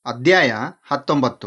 ಅಧ್ಯಾಯ ಹತ್ತೊಂಬತ್ತು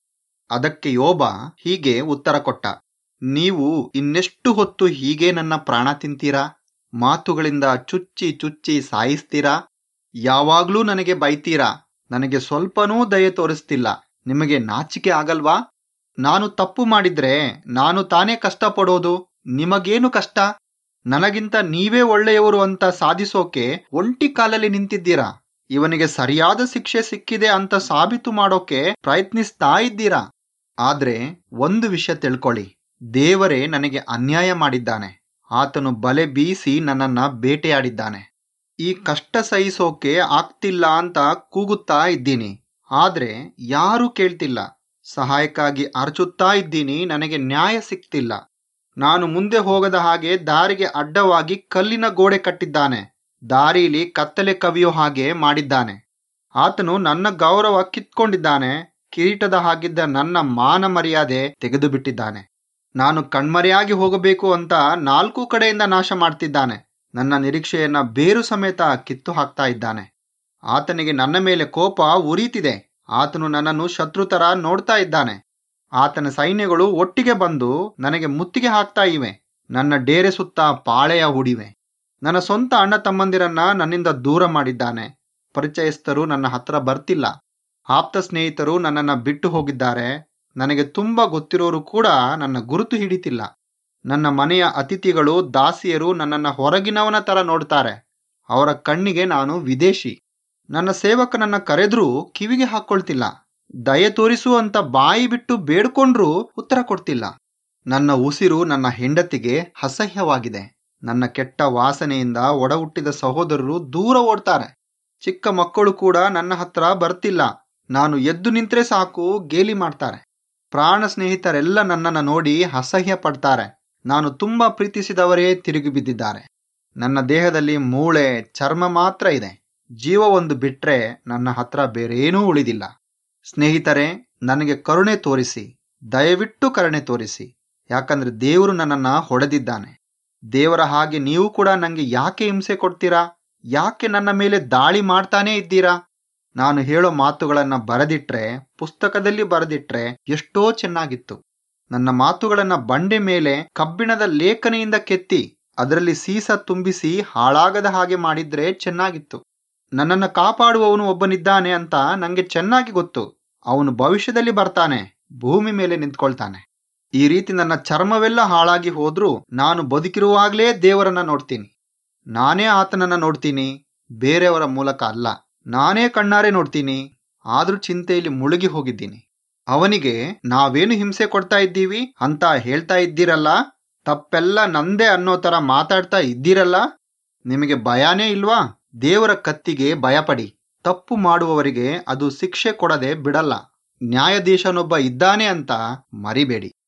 ಅದಕ್ಕೆ ಯೋಬ ಹೀಗೆ ಉತ್ತರ ಕೊಟ್ಟ ನೀವು ಇನ್ನೆಷ್ಟು ಹೊತ್ತು ಹೀಗೆ ನನ್ನ ಪ್ರಾಣ ತಿಂತೀರಾ ಮಾತುಗಳಿಂದ ಚುಚ್ಚಿ ಚುಚ್ಚಿ ಸಾಯಿಸ್ತೀರಾ ಯಾವಾಗ್ಲೂ ನನಗೆ ಬೈತೀರಾ ನನಗೆ ಸ್ವಲ್ಪನೂ ದಯೆ ತೋರಿಸ್ತಿಲ್ಲ ನಿಮಗೆ ನಾಚಿಕೆ ಆಗಲ್ವಾ ನಾನು ತಪ್ಪು ಮಾಡಿದ್ರೆ ನಾನು ತಾನೇ ಕಷ್ಟಪಡೋದು ನಿಮಗೇನು ಕಷ್ಟ ನನಗಿಂತ ನೀವೇ ಒಳ್ಳೆಯವರು ಅಂತ ಸಾಧಿಸೋಕೆ ಒಂಟಿ ಕಾಲಲ್ಲಿ ನಿಂತಿದ್ದೀರಾ ಇವನಿಗೆ ಸರಿಯಾದ ಶಿಕ್ಷೆ ಸಿಕ್ಕಿದೆ ಅಂತ ಸಾಬೀತು ಮಾಡೋಕೆ ಪ್ರಯತ್ನಿಸ್ತಾ ಇದ್ದೀರಾ ಆದ್ರೆ ಒಂದು ವಿಷಯ ತಿಳ್ಕೊಳ್ಳಿ ದೇವರೇ ನನಗೆ ಅನ್ಯಾಯ ಮಾಡಿದ್ದಾನೆ ಆತನು ಬಲೆ ಬೀಸಿ ನನ್ನನ್ನ ಬೇಟೆಯಾಡಿದ್ದಾನೆ ಈ ಕಷ್ಟ ಸಹಿಸೋಕೆ ಆಗ್ತಿಲ್ಲ ಅಂತ ಕೂಗುತ್ತಾ ಇದ್ದೀನಿ ಆದ್ರೆ ಯಾರೂ ಕೇಳ್ತಿಲ್ಲ ಸಹಾಯಕ್ಕಾಗಿ ಅರಚುತ್ತಾ ಇದ್ದೀನಿ ನನಗೆ ನ್ಯಾಯ ಸಿಗ್ತಿಲ್ಲ ನಾನು ಮುಂದೆ ಹೋಗದ ಹಾಗೆ ದಾರಿಗೆ ಅಡ್ಡವಾಗಿ ಕಲ್ಲಿನ ಗೋಡೆ ಕಟ್ಟಿದ್ದಾನೆ ದಾರಿಲಿ ಕತ್ತಲೆ ಕವಿಯೋ ಹಾಗೆ ಮಾಡಿದ್ದಾನೆ ಆತನು ನನ್ನ ಗೌರವ ಕಿತ್ಕೊಂಡಿದ್ದಾನೆ ಕಿರೀಟದ ಹಾಗಿದ್ದ ನನ್ನ ಮಾನ ಮರ್ಯಾದೆ ತೆಗೆದು ಬಿಟ್ಟಿದ್ದಾನೆ ನಾನು ಕಣ್ಮರೆಯಾಗಿ ಹೋಗಬೇಕು ಅಂತ ನಾಲ್ಕು ಕಡೆಯಿಂದ ನಾಶ ಮಾಡ್ತಿದ್ದಾನೆ ನನ್ನ ನಿರೀಕ್ಷೆಯನ್ನ ಬೇರು ಸಮೇತ ಕಿತ್ತು ಹಾಕ್ತಾ ಇದ್ದಾನೆ ಆತನಿಗೆ ನನ್ನ ಮೇಲೆ ಕೋಪ ಉರಿತಿದೆ ಆತನು ನನ್ನನ್ನು ಶತ್ರು ತರ ನೋಡ್ತಾ ಇದ್ದಾನೆ ಆತನ ಸೈನ್ಯಗಳು ಒಟ್ಟಿಗೆ ಬಂದು ನನಗೆ ಮುತ್ತಿಗೆ ಹಾಕ್ತಾ ಇವೆ ನನ್ನ ಡೇರೆ ಸುತ್ತ ಪಾಳೆಯ ಹೂಡಿವೆ ನನ್ನ ಸ್ವಂತ ಅಣ್ಣ ತಮ್ಮಂದಿರನ್ನ ನನ್ನಿಂದ ದೂರ ಮಾಡಿದ್ದಾನೆ ಪರಿಚಯಸ್ಥರು ನನ್ನ ಹತ್ರ ಬರ್ತಿಲ್ಲ ಆಪ್ತ ಸ್ನೇಹಿತರು ನನ್ನನ್ನ ಬಿಟ್ಟು ಹೋಗಿದ್ದಾರೆ ನನಗೆ ತುಂಬಾ ಗೊತ್ತಿರೋರು ಕೂಡ ನನ್ನ ಗುರುತು ಹಿಡಿತಿಲ್ಲ ನನ್ನ ಮನೆಯ ಅತಿಥಿಗಳು ದಾಸಿಯರು ನನ್ನನ್ನ ಹೊರಗಿನವನ ತರ ನೋಡ್ತಾರೆ ಅವರ ಕಣ್ಣಿಗೆ ನಾನು ವಿದೇಶಿ ನನ್ನ ಸೇವಕನನ್ನ ಕರೆದ್ರೂ ಕಿವಿಗೆ ಹಾಕೊಳ್ತಿಲ್ಲ ದಯೆ ತೋರಿಸು ಅಂತ ಬಾಯಿ ಬಿಟ್ಟು ಬೇಡ್ಕೊಂಡ್ರೂ ಉತ್ತರ ಕೊಡ್ತಿಲ್ಲ ನನ್ನ ಉಸಿರು ನನ್ನ ಹೆಂಡತಿಗೆ ಅಸಹ್ಯವಾಗಿದೆ ನನ್ನ ಕೆಟ್ಟ ವಾಸನೆಯಿಂದ ಒಡ ಹುಟ್ಟಿದ ಸಹೋದರರು ದೂರ ಓಡ್ತಾರೆ ಚಿಕ್ಕ ಮಕ್ಕಳು ಕೂಡ ನನ್ನ ಹತ್ರ ಬರ್ತಿಲ್ಲ ನಾನು ಎದ್ದು ನಿಂತ್ರೆ ಸಾಕು ಗೇಲಿ ಮಾಡ್ತಾರೆ ಪ್ರಾಣ ಸ್ನೇಹಿತರೆಲ್ಲ ನನ್ನನ್ನು ನೋಡಿ ಅಸಹ್ಯ ಪಡ್ತಾರೆ ನಾನು ತುಂಬಾ ಪ್ರೀತಿಸಿದವರೇ ತಿರುಗಿ ಬಿದ್ದಿದ್ದಾರೆ ನನ್ನ ದೇಹದಲ್ಲಿ ಮೂಳೆ ಚರ್ಮ ಮಾತ್ರ ಇದೆ ಜೀವ ಒಂದು ಬಿಟ್ರೆ ನನ್ನ ಹತ್ರ ಬೇರೇನೂ ಉಳಿದಿಲ್ಲ ಸ್ನೇಹಿತರೆ ನನಗೆ ಕರುಣೆ ತೋರಿಸಿ ದಯವಿಟ್ಟು ಕರುಣೆ ತೋರಿಸಿ ಯಾಕಂದ್ರೆ ದೇವರು ನನ್ನನ್ನ ಹೊಡೆದಿದ್ದಾನೆ ದೇವರ ಹಾಗೆ ನೀವು ಕೂಡ ನಂಗೆ ಯಾಕೆ ಹಿಂಸೆ ಕೊಡ್ತೀರಾ ಯಾಕೆ ನನ್ನ ಮೇಲೆ ದಾಳಿ ಮಾಡ್ತಾನೇ ಇದ್ದೀರಾ ನಾನು ಹೇಳೋ ಮಾತುಗಳನ್ನ ಬರೆದಿಟ್ರೆ ಪುಸ್ತಕದಲ್ಲಿ ಬರೆದಿಟ್ರೆ ಎಷ್ಟೋ ಚೆನ್ನಾಗಿತ್ತು ನನ್ನ ಮಾತುಗಳನ್ನ ಬಂಡೆ ಮೇಲೆ ಕಬ್ಬಿಣದ ಲೇಖನಿಯಿಂದ ಕೆತ್ತಿ ಅದರಲ್ಲಿ ಸೀಸ ತುಂಬಿಸಿ ಹಾಳಾಗದ ಹಾಗೆ ಮಾಡಿದ್ರೆ ಚೆನ್ನಾಗಿತ್ತು ನನ್ನನ್ನು ಕಾಪಾಡುವವನು ಒಬ್ಬನಿದ್ದಾನೆ ಅಂತ ನಂಗೆ ಚೆನ್ನಾಗಿ ಗೊತ್ತು ಅವನು ಭವಿಷ್ಯದಲ್ಲಿ ಬರ್ತಾನೆ ಭೂಮಿ ಮೇಲೆ ನಿಂತ್ಕೊಳ್ತಾನೆ ಈ ರೀತಿ ನನ್ನ ಚರ್ಮವೆಲ್ಲ ಹಾಳಾಗಿ ಹೋದ್ರೂ ನಾನು ಬದುಕಿರುವಾಗ್ಲೇ ದೇವರನ್ನ ನೋಡ್ತೀನಿ ನಾನೇ ಆತನನ್ನ ನೋಡ್ತೀನಿ ಬೇರೆಯವರ ಮೂಲಕ ಅಲ್ಲ ನಾನೇ ಕಣ್ಣಾರೆ ನೋಡ್ತೀನಿ ಆದ್ರೂ ಚಿಂತೆಯಲ್ಲಿ ಮುಳುಗಿ ಹೋಗಿದ್ದೀನಿ ಅವನಿಗೆ ನಾವೇನು ಹಿಂಸೆ ಕೊಡ್ತಾ ಇದ್ದೀವಿ ಅಂತ ಹೇಳ್ತಾ ಇದ್ದೀರಲ್ಲ ತಪ್ಪೆಲ್ಲ ನಂದೇ ಅನ್ನೋ ತರ ಮಾತಾಡ್ತಾ ಇದ್ದೀರಲ್ಲ ನಿಮಗೆ ಭಯಾನೇ ಇಲ್ವಾ ದೇವರ ಕತ್ತಿಗೆ ಭಯಪಡಿ ತಪ್ಪು ಮಾಡುವವರಿಗೆ ಅದು ಶಿಕ್ಷೆ ಕೊಡದೆ ಬಿಡಲ್ಲ ನ್ಯಾಯಾಧೀಶನೊಬ್ಬ ಇದ್ದಾನೆ ಅಂತ ಮರಿಬೇಡಿ